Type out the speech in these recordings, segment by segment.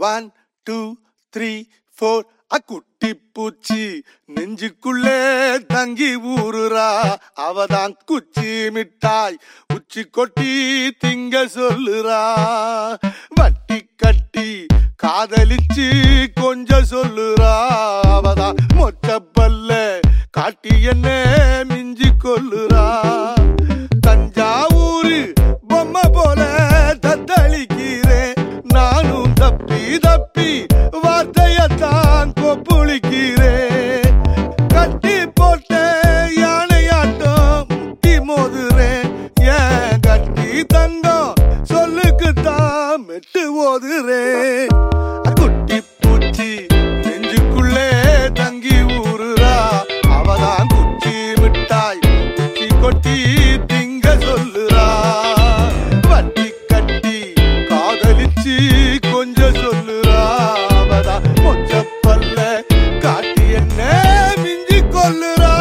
one two three four அக்குட்டி பூச்சி நெஞ்சுக்குள்ளே தங்கி ஊறுறா அவதான் குச்சி மிட்டாய் உச்சி கொட்டி திங்க சொல்லுறா வட்டி கட்டி காதலிச்சு கொஞ்சம் சொல்லுறா அவதான் மொச்சப்பல்ல காட்டி என்ன மிஞ்சி கொல்லுறா தஞ்சாவூரு பொம்மை போல தத்தளிக்கிறேன் நானும் தப்பி தப்பி வார்த்தையத்தான் கொப்புளிக்கிறேன் கட்டி போட்ட யானையாட்டம் முட்டி மோதுறேன் ஏன் கட்டி தங்கம் சொல்லுக்குத்தான் மெட்டு ஓதுறேன் குட்டி பூச்சி நெஞ்சுக்குள்ளே தங்கி ஊறுறா அவதான் குச்சி மிட்டாய் குச்சி கொட்டி திங்க சொல்லுறா வட்டி கட்டி காதலிச்சு கொஞ்சம் சொல்லுறா அவதான் மொச்சப்பல்ல காட்டி என்ன மிஞ்சி கொல்லுறா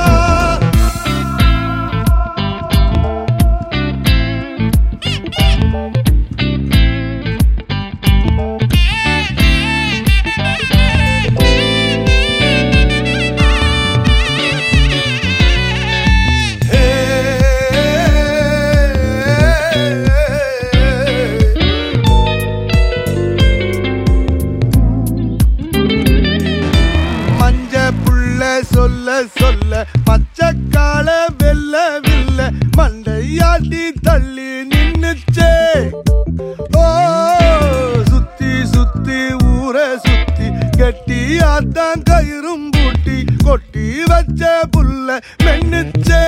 மஞ்ச புள்ள சொல்ல சொல்ல பச்சைக்கால வெல்ல வில்ல மண்டையாட்டி தள்ளி நின்னுச்சே ஓ சுத்தி சுத்தி ஊர சுத்தி கெட்டியாத்தான் கயிறும் பூட்டி கொட்டி வச்ச புல்ல மென்னுச்சே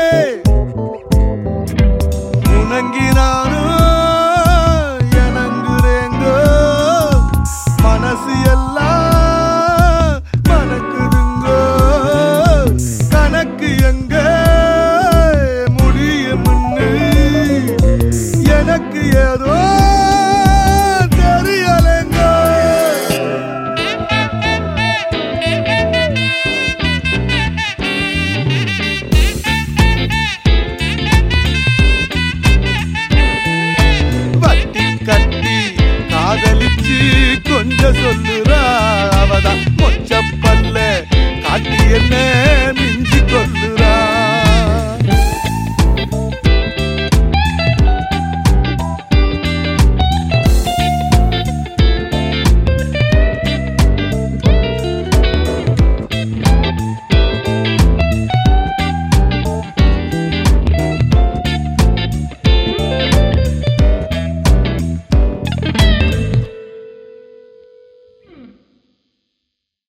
உணங்கினானும் எனங்குறேங்கோ மனசு எல்லாம் மணக்குதுங்கோ கணக்கு எங்க முடியும்னு எனக்கு ஏதோ தெரியலைங்கோ வட்டி கட்டி காதலிச்சு கொஞ்சம் சொல்லுறா அவதான் மொச்சப்பல்